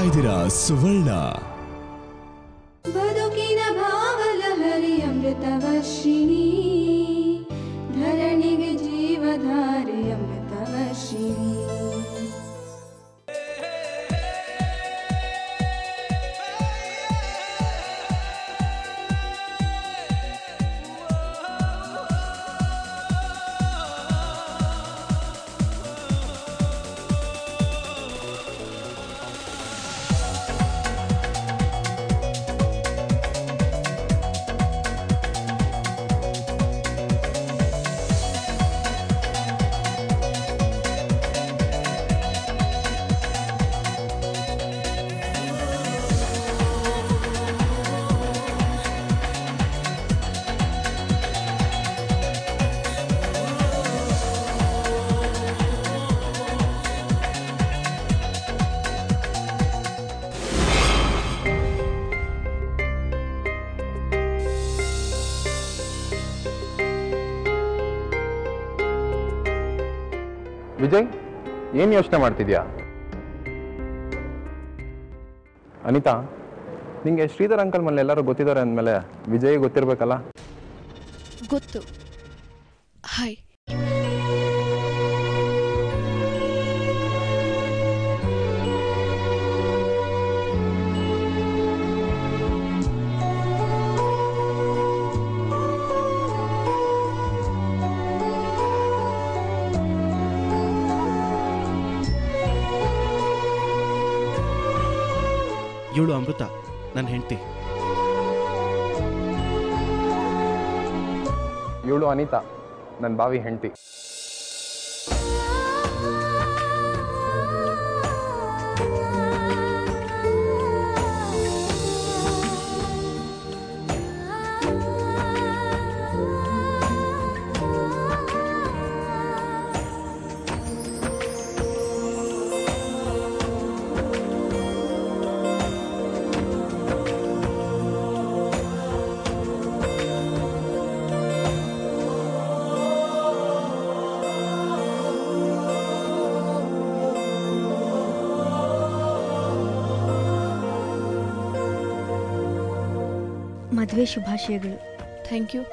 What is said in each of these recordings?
ಇದ್ದೀರಾ ಸುವರ್ಣ ಬದುಕಿನ ಭಾವಲಹರಿ ಅಮೃತವರ್ಷಿಣಿ ಧರಣಿಗೆ ಜೀವಧಾರೆ ಅಮೃತವರ್ಷಿಣಿ ವಿಜಯ್ ಏನು ಯೋಚನೆ ಮಾಡ್ತಿದ್ಯಾ ಅನಿತಾ ನಿಂಗೆ ಶ್ರೀಧರ್ ಅಂಕಲ್ ಮೇಲೆ ಎಲ್ಲರೂ ಗೊತ್ತಿದ್ದಾರೆ ಅಂದಮೇಲೆ ವಿಜಯ್ ಗೊತ್ತಿರಬೇಕಲ್ಲ ಗೊತ್ತು ಹಾಯ್ ಇವಳು ಅಮೃತ ನನ್ನ ಹೆಂಡತಿ ಇವಳು ಅನಿತಾ ನನ್ನ ಬಾವಿ ಹೆಂಡತಿ ಮದುವೆ ಶುಭಾಶಯಗಳು thank you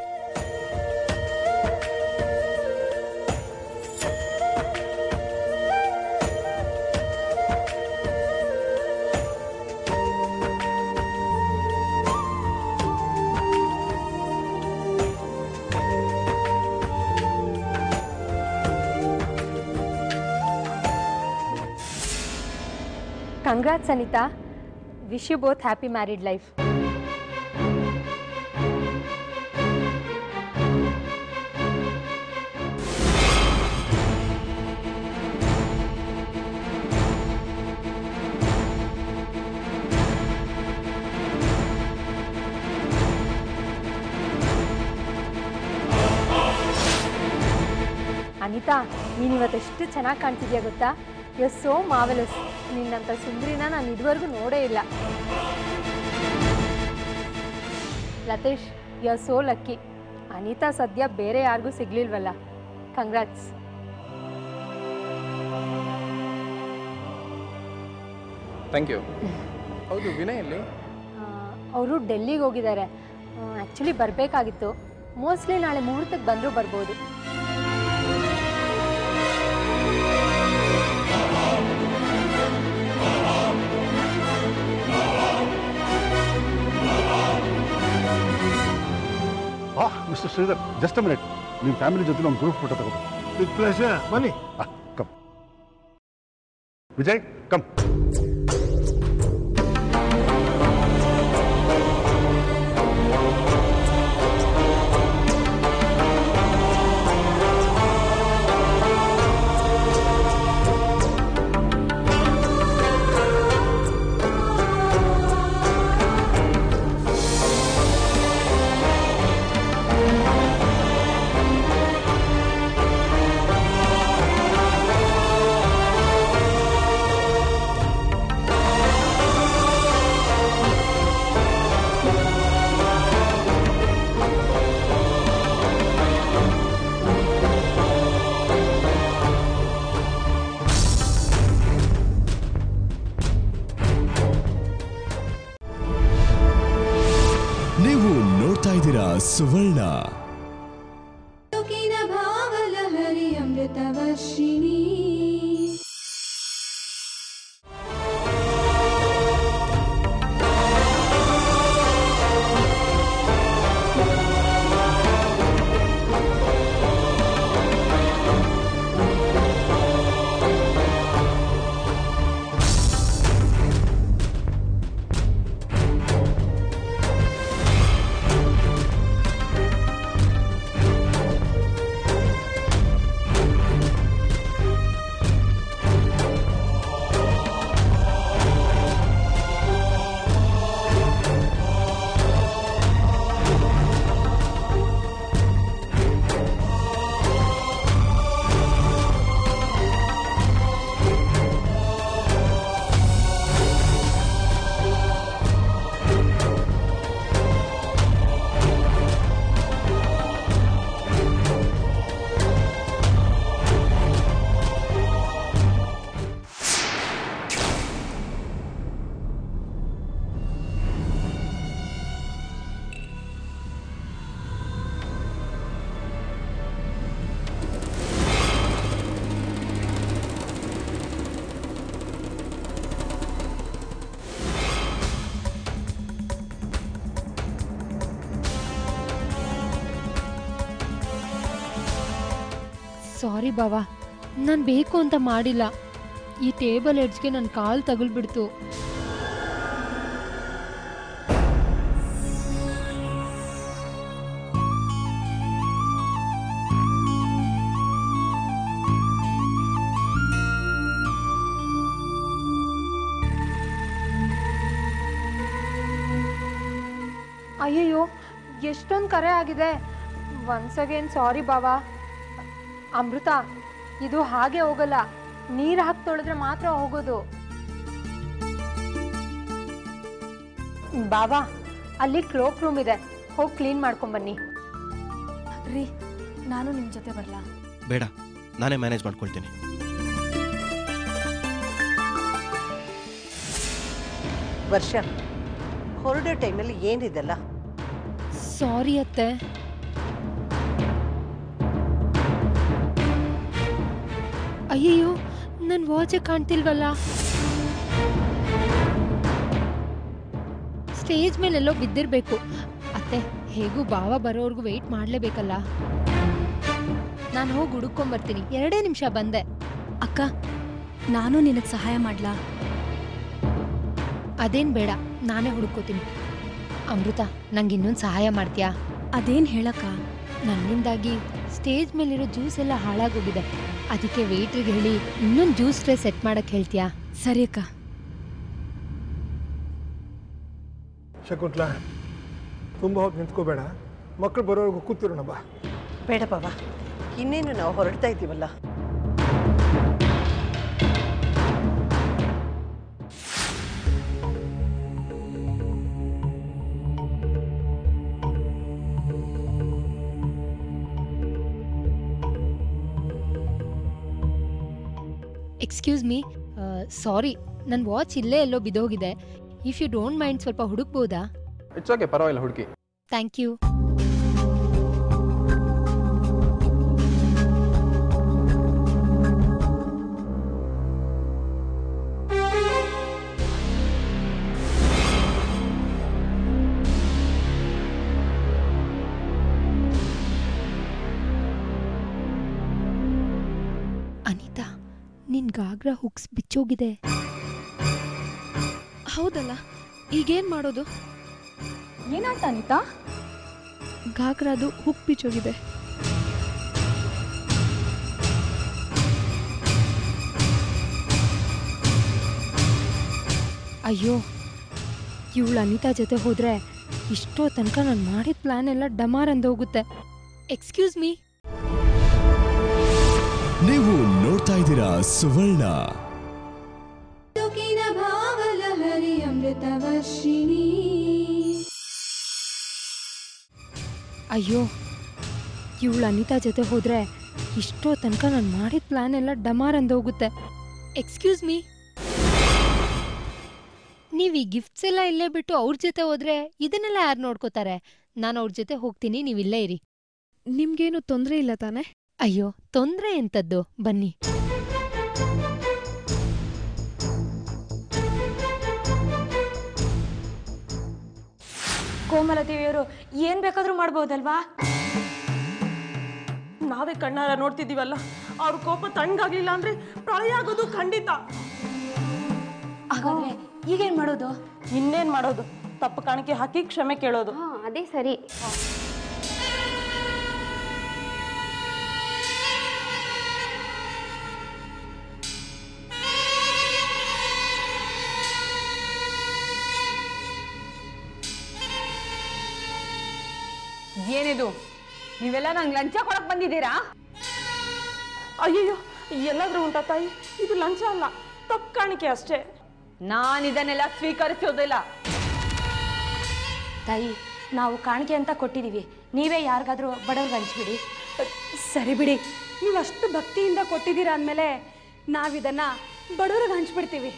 Congrats, Anita. Wish you both happy married life. Anita ನೀನು ಇವತ್ತೆಷ್ಟು ಚೆನ್ನಾಗಿ ಕಾಣ್ತಿದ್ಯಾ ಗೊತ್ತಾ ಯು ಸೋ ಮಾವೆಲಸ್ ನಿನ್ನಂಥ ಸುಂದರಿನ ನಾನು ಇದುವರೆಗೂ ನೋಡೇ ಇಲ್ಲ Latesh you are so lucky Anita ಸದ್ಯ ಬೇರೆ ಯಾರಿಗೂ ಸಿಗ್ಲಿಲ್ವಲ್ಲ ಕಂಗ್ರಾಟ್ಸ್ ಥ್ಯಾಂಕ್ ಯು ಹೌದು ವಿನಯ್ ಇಲ್ಲಿ ಅವರು ಡೆಲ್ಲಿಗೆ ಹೋಗಿದ್ದಾರೆ ಆ್ಯಕ್ಚುಲಿ ಬರಬೇಕಾಗಿತ್ತು ಮೋಸ್ಟ್ಲಿ ನಾಳೆ ಮುಹೂರ್ತಕ್ಕೆ ಬಂದರೂ ಬರ್ಬೋದು ಆ ಮಿಸ್ಟರ್ ಶ್ರೀಧರ್ ಜಸ್ಟ್ ಮಿನಿಟ್ ನಿಮ್ಮ ಫ್ಯಾಮಿಲಿ ಜೊತೆ ಒಂದು ಗ್ರೂಪ್ ಫೋಟೋ ತಗೋಬೇಕು ವಿತ್ ಪ್ಲೆಷರ್ ಬನ್ನಿ ಕಮ್ ವಿಜಯ್ ಕಮ್ ಸುವರ್ಣ ತುಕಿನ ಭಾವಲಹರಿ ಅಮೃತವರ್ಷಿಣಿ ಸಾರಿ ಬಾವಾ ನಾನು ಬೇಕು ಅಂತ ಮಾಡಿಲ್ಲ ಈ ಟೇಬಲ್ ಎಡ್ಜ್ಗೆ ನನ್ನ ಕಾಲು ತಗುಲ್ಬಿಡ್ತು ಅಯ್ಯಯ್ಯೋ ಎಷ್ಟೊಂದು ಕರೆ ಆಗಿದೆ ಒನ್ಸ್ ಅಗೇನ್ ಸಾರಿ ಬಾವಾ ಅಮೃತ ಇದು ಹಾಗೆ ಹೋಗಲ್ಲ ನೀರು ಹಾಕಿ ತೊಳೆದ್ರೆ ಮಾತ್ರ ಹೋಗೋದು ಬಾಬಾ ಅಲ್ಲಿ ಕ್ಲೋಕ್ ರೂಮ್ ಇದೆ ಹೋಗಿ ಕ್ಲೀನ್ ಮಾಡ್ಕೊಂಬನ್ನಿ ರೀ ನಾನು ನಿಮ್ಮ ಜೊತೆ ಬರಲಾ ಬೇಡ ನಾನೇ ಮ್ಯಾನೇಜ್ ಮಾಡ್ಕೊಳ್ತೀನಿ ವರ್ಷ ಹೊರಡೋ ಟೈಮಲ್ಲಿ ಏನಿದೆಲ್ಲ ಸಾರಿ ಅತ್ತೆ ಅಯ್ಯಯ್ಯೋ ನನ್ನ ವಾಚೆ ಕಾಣ್ತಿಲ್ವಲ್ಲ ಸ್ಟೇಜ್ ಮೇಲೆಲ್ಲೋ ಬಿದ್ದಿರ್ಬೇಕು ಅತ್ತೆ ಹೇಗೂ ಭಾವ ಬರೋರ್ಗು ವೆಯ್ಟ್ ಮಾಡಲೇಬೇಕಲ್ಲ ನಾನು ಹೋಗಿ ಹುಡುಕೊಂಬರ್ತೀನಿ ಎರಡೇ ನಿಮಿಷ ಬಂದೆ ಅಕ್ಕ ನಾನು ನಿನಗೆ ಸಹಾಯ ಮಾಡ್ಲಾ ಅದೇನ್ ಬೇಡ ನಾನೇ ಹುಡುಕೋತೀನಿ ಅಮೃತ ನಂಗೆ ಇನ್ನೊಂದು ಸಹಾಯ ಮಾಡ್ತೀಯಾ ಅದೇನು ಹೇಳಕ್ಕ ನನ್ನಿಂದಾಗಿ ಸ್ಟೇಜ್ ಮೇಲಿರೋ ಜ್ಯೂಸ್ ಎಲ್ಲ ಹಾಳಾಗೋಗಿದೆ ಅದಕ್ಕೆ ವೇಟ್ರಿಗೆ ಹೇಳಿ ಇನ್ನೊಂದು ಜ್ಯೂಸ್ ಟ್ರೇ ಸೆಟ್ ಮಾಡಕ್ಕೆ ಹೇಳ್ತೀಯಾ ಸರಿ ಅಕ್ಕ ಶಕುಂತ್ಲ ತುಂಬ ಹೊತ್ತು ನಿಂತ್ಕೋಬೇಡ ಮಕ್ಕಳು ಬರೋವರೆಗೂ ಕೂತಿರೋಣ ಬಾ ಬೇಡ ಬಾಬಾ ಇನ್ನೇನು ನಾವು ಹೊರಡ್ತಾ ಇದ್ದೀವಲ್ಲ ಎಕ್ಸ್ಕ್ಯೂಸ್ ಮೀ ಸಾರಿ ನನ್ನ ವಾಚ್ ಇಲ್ಲೇ ಎಲ್ಲೋ ಬಿದ್ದೋಗಿದೆ ಇಫ್ ಯು ಡೋಂಟ್ ಮೈಂಡ್ ಸ್ವಲ್ಪ ಹುಡುಕ್ಬೋದಾ ಇಟ್ಸ್ ಓಕೆ ಪರವಾಗಿಲ್ಲ ಹುಡುಕಿ ಥ್ಯಾಂಕ್ ಯು ಅನಿತಾ ನಿನ್ ಗಾಗ್ರಾ ಹುಕ್ಸ್ ಬಿಚ್ಚೋಗಿದೆ ಹೌದಲ್ಲ ಈಗೇನ್ ಮಾಡೋದು ಏನಾಯ್ತು ಅನಿತಾ ಘಾಗ್ರಾದು ಹುಕ್ ಬಿಚ್ಚೋಗಿದೆ ಅಯ್ಯೋ ಇವಳು ಅನಿತಾ ಜೊತೆ ಹೋದ್ರೆ ಇಷ್ಟೋ ತನಕ ನಾನು ಮಾಡಿದ ಪ್ಲಾನ್ ಎಲ್ಲ ಡಮಾರ್ ಹೋಗುತ್ತೆ ಎಕ್ಸ್ಕ್ಯೂಸ್ ಮೀ ನೀವು ನೋಡ್ತಾ ಇದ್ದೀರಾ ಸುವರ್ಣ ತುಕಿನ ಭಾವಲಹರಿ ಅಮೃತವರ್ಷಿಣಿ ಅಯ್ಯೋ ಇವಳು ಅನಿತಾ ಜೊತೆ ಹೋದ್ರೆ ಇಷ್ಟೋ ತನಕ ನಾನು ಮಾಡಿದ ಪ್ಲಾನ್ ಎಲ್ಲ ಡಮಾರ್ ಹೋಗುತ್ತೆ ಎಕ್ಸ್ಕ್ಯೂಸ್ ಮೀ ನೀವು ಈ ಗಿಫ್ಟ್ಸ್ ಎಲ್ಲ ಇಲ್ಲೇ ಬಿಟ್ಟು ಅವ್ರ ಜೊತೆ ಹೋದ್ರೆ ಇದನ್ನೆಲ್ಲ ಯಾರು ನೋಡ್ಕೋತಾರೆ ನಾನು ಅವ್ರ ಜೊತೆ ಹೋಗ್ತೀನಿ ನೀವಿಲ್ಲೇ ಇರಿ ನಿಮ್ಗೇನು ತೊಂದರೆ ಇಲ್ಲ ತಾನೆ ಅಯ್ಯೋ ತೊಂದ್ರೆ ಎಂತದ್ದು ಬನ್ನಿ ಕೋಮಲದೇವಿಯವರು ಏನ್ ಬೇಕಾದ್ರೂ ಮಾಡ್ಬೋದಲ್ವಾ ನಾವೇ ಕಣ್ಣಾರ ನೋಡ್ತಿದ್ದೀವಲ್ಲ ಅವ್ರ ಕೋಪ ತಣ್ಣಗಾಗ್ಲಿಲ್ಲ ಅಂದ್ರೆ ಪ್ರಳಯ ಆಗೋದು ಖಂಡಿತ ಹಾಗಾದ್ರೆ ಈಗೇನ್ ಮಾಡೋದು ಇನ್ನೇನ್ ಮಾಡೋದು ತಪ್ಪು ಕಾಣಿಕೆ ಹಾಕಿ ಕ್ಷಮೆ ಕೇಳೋದು ಅದೇ ಸರಿ ಏನಿದು ನೀವೆಲ್ಲ ನಂಗೆ ಲಂಚ ಕೊಡಕ್ ಬಂದಿದ್ದೀರಾ ಅಯ್ಯಯ್ಯೋ ಎಲ್ಲಾದ್ರೂ ಉಂಟಾ ತಾಯಿ ಇದು ಲಂಚ ಅಲ್ಲ ತಪ್ಪು ಕಾಣಿಕೆ ಅಷ್ಟೇ ನಾನು ಇದನ್ನೆಲ್ಲ ಸ್ವೀಕರಿಸೋದಿಲ್ಲ ತಾಯಿ ನಾವು ಕಾಣಿಕೆ ಅಂತ ಕೊಟ್ಟಿದೀವಿ ನೀವೇ ಯಾರಿಗಾದ್ರೂ ಬಡವ್ರಿಗೆ ಹಂಚ್ಬಿಡಿ ಸರಿ ಬಿಡಿ ನೀವು ಅಷ್ಟು ಭಕ್ತಿಯಿಂದ ಕೊಟ್ಟಿದ್ದೀರಾ ಅಂದಮೇಲೆ ನಾವಿದನ್ನ ಬಡವ್ರಿಗೆ ಹಂಚ್ಬಿಡ್ತೀವಿ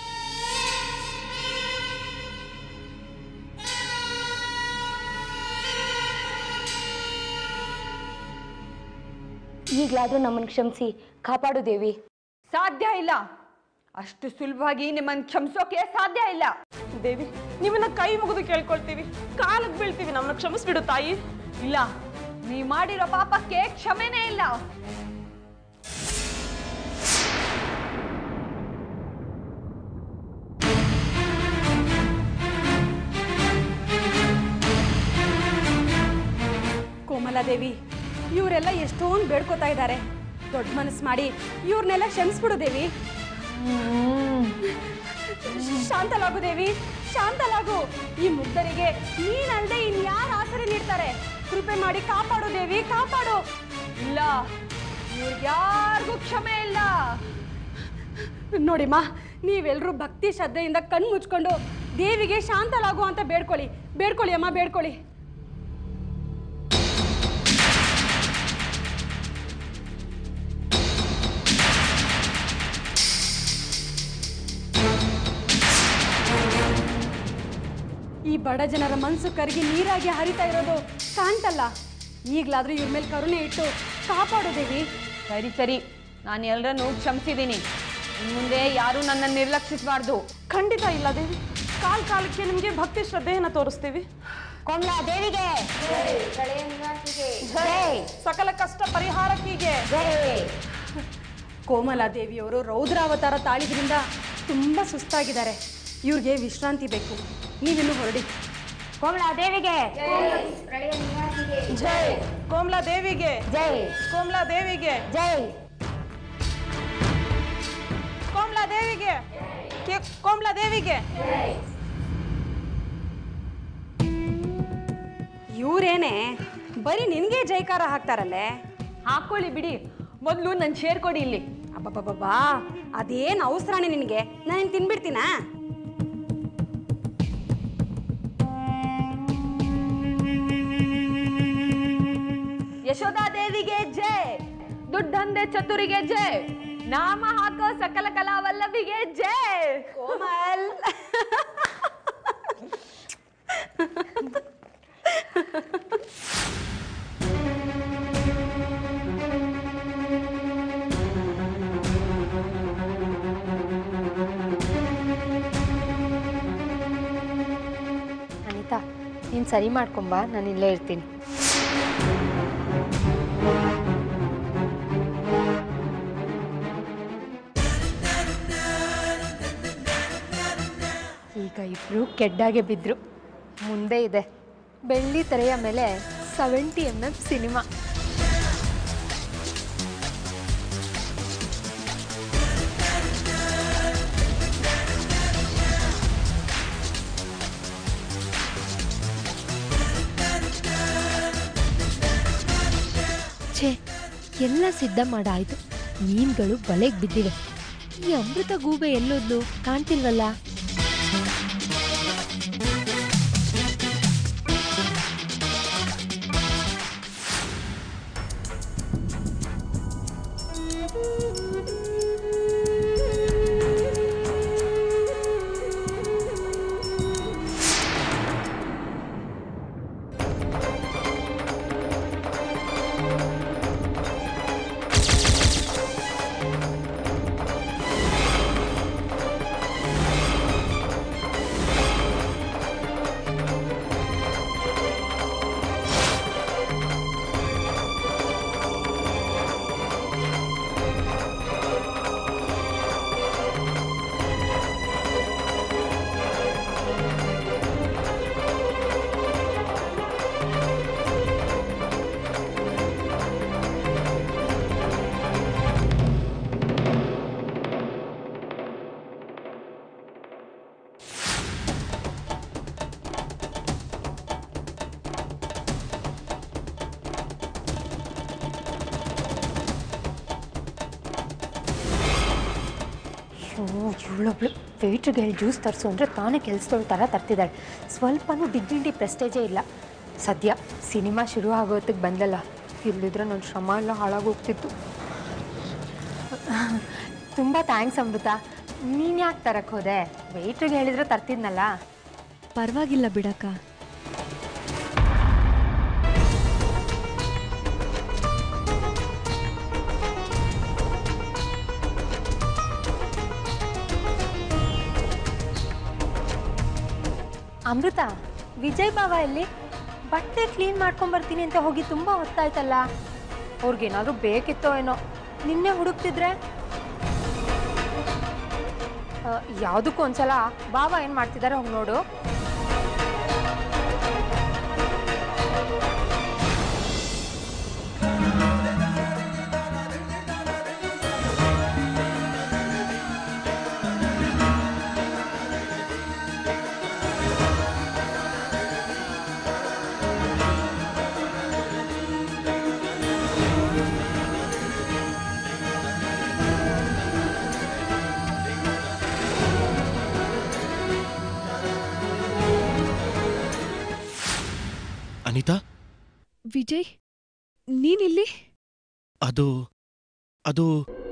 ಈಗ್ಲಾದ್ರೂ ನಮ್ಮನ್ನು ಕ್ಷಮಿಸಿ ಕಾಪಾಡು ದೇವಿ ಸಾಧ್ಯ ಇಲ್ಲ ಅಷ್ಟು ಸುಲಭವಾಗಿ ನಿಮ್ಮನ್ನು ಕ್ಷಮಿಸೋಕೆ ಸಾಧ್ಯ ಇಲ್ಲ ದೇವಿ ನಿಮ್ಮನ್ನ ಕೈ ಮುಗಿದು ಕೇಳ್ಕೊಳ್ತೀವಿ ಕಾಲಕ್ಕೆ ಬೀಳ್ತೀವಿ ನಮ್ಮನ್ನ ಕ್ಷಮಿಸ್ಬಿಡು ತಾಯಿ ಇಲ್ಲ ನೀ ಮಾಡಿರೋ ಪಾಪಕ್ಕೆ ಕ್ಷಮೆನೇ ಇಲ್ಲ ಕೋಮಲಾದೇವಿ ಇವರೆಲ್ಲ ಎಷ್ಟೊಂದು ಬೇಡ್ಕೋತಾ ಇದ್ದಾರೆ ದೊಡ್ಡ ಮನಸ್ಸು ಮಾಡಿ ಇವ್ರನ್ನೆಲ್ಲ ಕ್ಷಮಿಸ್ಬಿಡು ದೇವಿ ಶಾಂತಲಾಗು ದೇವಿ ಶಾಂತಲಾಗು ಈ ಮುಗ್ಧರಿಗೆ ನೀನಲ್ದೆ ಇನ್ಯಾರು ಆಸರೆ ನೀಡ್ತಾರೆ ಕೃಪೆ ಮಾಡಿ ಕಾಪಾಡು ದೇವಿ ಕಾಪಾಡು ಇಲ್ಲ ಯಾರಿಗೂ ಕ್ಷಮೆ ಇಲ್ಲ ನೋಡಿಮ್ಮ ನೀವೆಲ್ಲರೂ ಭಕ್ತಿ ಶ್ರದ್ಧೆಯಿಂದ ಕಣ್ಣು ಮುಚ್ಕೊಂಡು ದೇವಿಗೆ ಶಾಂತಲಾಗು ಅಂತ ಬೇಡ್ಕೊಳ್ಳಿ ಬೇಡ್ಕೊಳ್ಳಿ ಅಮ್ಮ ಬೇಡ್ಕೊಳ್ಳಿ ಈ ಬಡ ಜನರ ಮನಸ್ಸು ಕರಗಿ ನೀರಾಗಿ ಹರಿತಾ ಇರೋದು ಕಾಣ್ತಲ್ಲ ಈಗಲಾದ್ರೂ ಇವ್ರ ಮೇಲೆ ಕರುಣೆ ಇಟ್ಟು ಕಾಪಾಡು ದೇವಿ ಸರಿ ಸರಿ ನಾನು ಎಲ್ಲರನ್ನೂ ಕ್ಷಮಿಸಿದ್ದೀನಿ ಇನ್ ಮುಂದೆ ಯಾರೂ ನನ್ನನ್ನು ನಿರ್ಲಕ್ಷಿಸಬಾರ್ದು ಖಂಡಿತ ಇಲ್ಲ ದೇವಿ ಕಾಲ್ ಕಾಲಕ್ಕೆ ನಿಮ್ಗೆ ಭಕ್ತಿ ಶ್ರದ್ಧೆಯನ್ನ ತೋರಿಸ್ತೀವಿ ಕೋಮಲ ದೇವಿಗೆ ಜೈ ಸಕಲ ಕಷ್ಟ ಪರಿಹಾರಕ್ಕೀಗೆ ಕೋಮಲಾ ದೇವಿಯವರು ರೌದ್ರಾವತಾರ ತಾಳಿದ್ರಿಂದ ತುಂಬ ಸುಸ್ತಾಗಿದ್ದಾರೆ ಇವ್ರಿಗೆ ವಿಶ್ರಾಂತಿ ಬೇಕು ನೀವಿನ್ನು ಹೊರಡಿ ಕೋಮಲ ದೇವಿಗೆ ಜೈ ಕೋಮ್ಲಾ ದೇವಿಗೆ ಜೈ ಕೋಮ್ಲಾ ದೇವಿಗೆ ಜೈ ಕೋಮ್ಲಾ ದೇವಿಗೆ ಕೆ- ಕೋಮ್ಲಾ ದೇವಿಗೆ ಇವರೇನೆ ಬರೀ ನಿನಗೆ ಜೈಕಾರ ಹಾಕ್ತಾರಲ್ಲೇ ಹಾಕೊಳ್ಳಿ ಬಿಡಿ ಮೊದಲು ನನ್ನ ಶೇರ್ ಕೊಡಿ ಇಲ್ಲಿ ಅಬ್ಬಬ್ಬಬ್ಬಾ ಅದೇನು ಅವಸರಾಣೆ ನಿನಗೆ ನಾನು ತಿನ್ಬಿಡ್ತೀನಾ ಯಶೋಧಾ ದೇವಿಗೆ ಜೈ ದುಡ್ಡಂದೆ ಚತುರಿಗೆ ಜೈ ನಾಮ ಹಾಕೋ ಸಕಲ ಕಲಾವಲ್ಲಭಿಗೆ ಜೈ ಕೋಮಲ್ ಅನಿತಾ ನೀನು ಸರಿ ಮಾಡ್ಕೊಂಬ ನಾನು ಇಲ್ಲೇ ಇರ್ತೀನಿ ಈಗ ಇಬ್ರು ಕೆಡ್ಡಾಗೆ ಬಿದ್ರು ಮುಂದೆ ಇದೆ ಬೆಳ್ಳಿ ತೆರೆಯ ಮೇಲೆ ಸೆವೆಂಟಿ ಎಮ್ ಎಮ್ ಸಿನಿಮಾ ಛೇ ಎಲ್ಲ ಸಿದ್ಧ ಮಾಡಾಯ್ತು ಮೀನುಗಳು ಬಲೆಗೆ ಬಿದ್ದಿವೆ ಈ ಅಮೃತ ಗೂಬೆ ಎಲ್ಲೋದ್ಲು ಕಾಣ್ತಿಲ್ವಲ್ಲ ಇವಳೊಬ್ಳು ವೆಯ್ಟ್ರಿಗೆ ಹೇಳಿ ಜ್ಯೂಸ್ ತರಿಸು ಅಂದರೆ ತಾನೇ ಕೆಲಸದವಳ ಥರ ತರ್ತಿದ್ದಾಳೆ ಸ್ವಲ್ಪನೂ ಡಿಗ್ನಿಟಿ ಪ್ರೆಸ್ಟೇಜೇ ಇಲ್ಲ ಸದ್ಯ ಸಿನಿಮಾ ಶುರು ಆಗೋ ಹೊತ್ತಿಗೆ ಬಂದಲ್ಲ ಇಲ್ಲಿದ್ರೆ ನನ್ನ ಶ್ರಮ ಎಲ್ಲ ಹಾಳಾಗೋಗ್ತಿತ್ತು ತುಂಬ ಥ್ಯಾಂಕ್ಸ್ ಅಮೃತ ನೀನು ಯಾಕೆ ತರಕ್ಕೆ ಹೋದೆ ವೆಯ್ಟ್ರಿಗೆ ಹೇಳಿದ್ರೆ ತರ್ತಿದ್ನಲ್ಲ ಪರವಾಗಿಲ್ಲ ಬಿಡಕ್ಕ ಅಮೃತ ವಿಜಯ್ ಬಾವ ಎಲ್ಲಿ ಬಟ್ಟೆ ಕ್ಲೀನ್ ಮಾಡ್ಕೊಂಬರ್ತೀನಿ ಅಂತ ಹೋಗಿ ತುಂಬ ಹೊತ್ತಾಯ್ತಲ್ಲ ಅವ್ರಿಗೇನಾದ್ರೂ ಬೇಕಿತ್ತೋ ಏನೋ ನಿನ್ನೆ ಹುಡುಕ್ತಿದ್ರೆ ಆ, ಯಾವುದಕ್ಕೂ ಒಂದ್ಸಲ ಬಾವ ಏನು ಮಾಡ್ತಿದ್ದಾರೆ ಹೋಗಿ ನೋಡು ಅನಿತಾ ವಿಜಯ್ ನೀನಿಲ್ಲಿ ಅದು ಅದು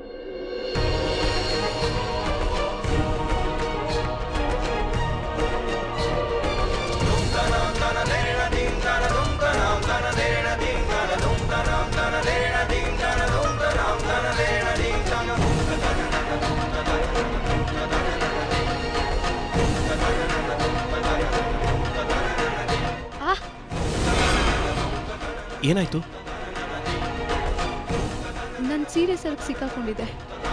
ಆ ಏನಾಯ್ತು ನನ್ನ ಸೀರೆ ಸರಕ್ಕೆ ಸಿಕ್ಕಾಕೊಂಡಿದೆ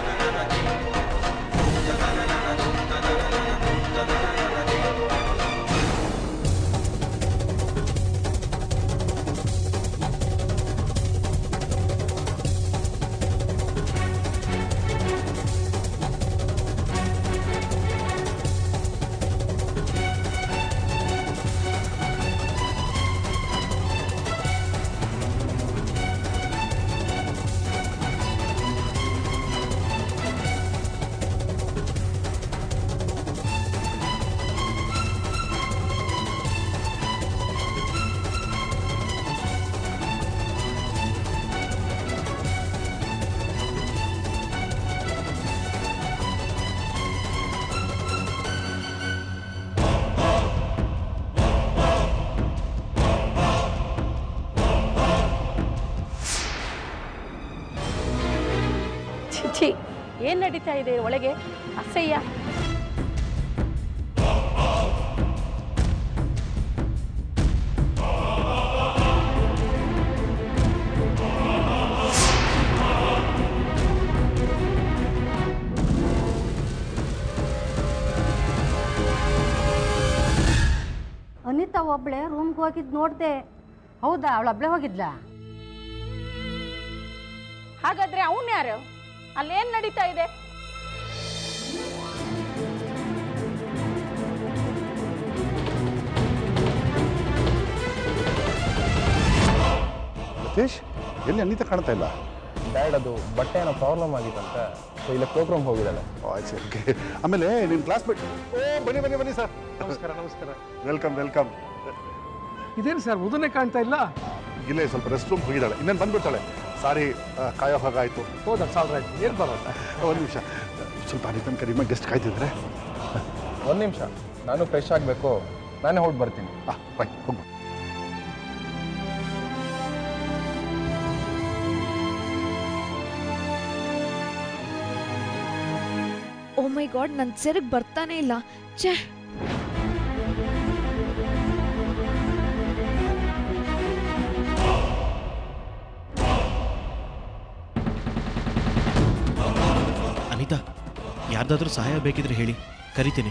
ಛಿ ಏನು ನಡೀತಾ ಇದೆ ಒಳಗೆ ಅಸಹ್ಯ ಅನಿತಾ ಒಬ್ಳೆ ರೂಮ್ಗೆ ಹೋಗಿದ್ದು ನೋಡ್ದೆ ಹೌದಾ ಅವಳು ಒಬ್ಳೆ ಹೋಗಿದ್ಲಾ ಹಾಗಾದ್ರೆ ಅವನ್ ಯಾರು ಅಲ್ಲೇನ್ ನಡೀತಾ ಇದೆ ಲತೇಶ್ ಎಲ್ಲಿ ಅನಿತಾ ಕಾಣ್ತಾ ಇಲ್ಲ ಡ್ಯಾಡ್ ಅದು ಬಟ್ಟೆ ಏನೋ ಪ್ರಾಬ್ಲಮ್ ಆಗಿತ್ತಂತೆ ಸೊ ಇಲ್ಲ ಪ್ರೋಗ್ರಾಮ್ ಹೋಗಿದ್ದಾಳೆ ಆಯ್ತು ಓಕೆ ಆಮೇಲೆ ನಿಮ್ಮ ಕ್ಲಾಸ್ಮೇಟ್ ಓ ಬನ್ನಿ ಬನ್ನಿ ಬನ್ನಿ ಸರ್ ನಮಸ್ಕಾರ ನಮಸ್ಕಾರ ವೆಲ್ಕಮ್ ವೆಲ್ಕಮ್ ಇದೇನು ಸರ್ ಉದನೆ ಕಾಣ್ತಾ ಇಲ್ಲ ಇಲ್ಲೇ ಸ್ವಲ್ಪ ರೆಸ್ಟ್ ರೂಮ್ ಹೋಗಿದ್ದಾಳೆ ಇನ್ನೇನು ಬಂದ್ಬಿಡ್ತಾಳೆ ಸಾರಿ ಆ, ಕಾಯೋ ಹಾಗಾಯ್ತು ಹೌದಾ ಸಾಲ್ ರೈಟ್ ಏನು ಬರೋಲ್ಲ ಒಂದು ನಿಮಿಷ ಸ್ವಲ್ಪ ಅನಿತನ ಕರಿಮ ಗೆಸ್ಟ್ ಕಾಯ್ತಿದ್ರೆ ಒಂದು ನಿಮಿಷ ನಾನು ಫ್ರೆಶ್ ಆಗಬೇಕು ನಾನೇ ಹೊರಟು ಬರ್ತೀನಿ ಹಾಂ ಬಾಯ್ ಹೋಗ್ಬಾ ಓ ಮೈ ಗಾಡ್ ನನ್ನ ಸೆರಗ್ ಬರ್ತಾನೆ ಇಲ್ಲ ಛೇ ಅನಿತಾ ಯಾರ್ದಾದ್ರೂ ಸಹಾಯ ಬೇಕಿದ್ರೆ ಹೇಳಿ ಕರಿತೀನಿ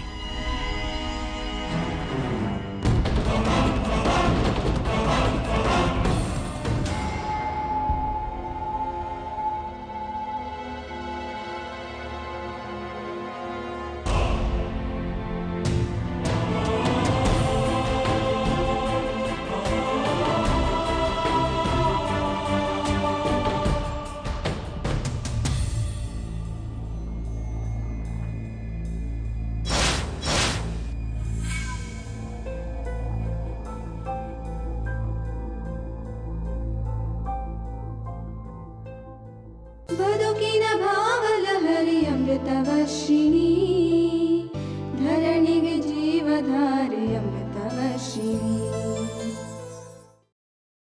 अमृतवर्षिणी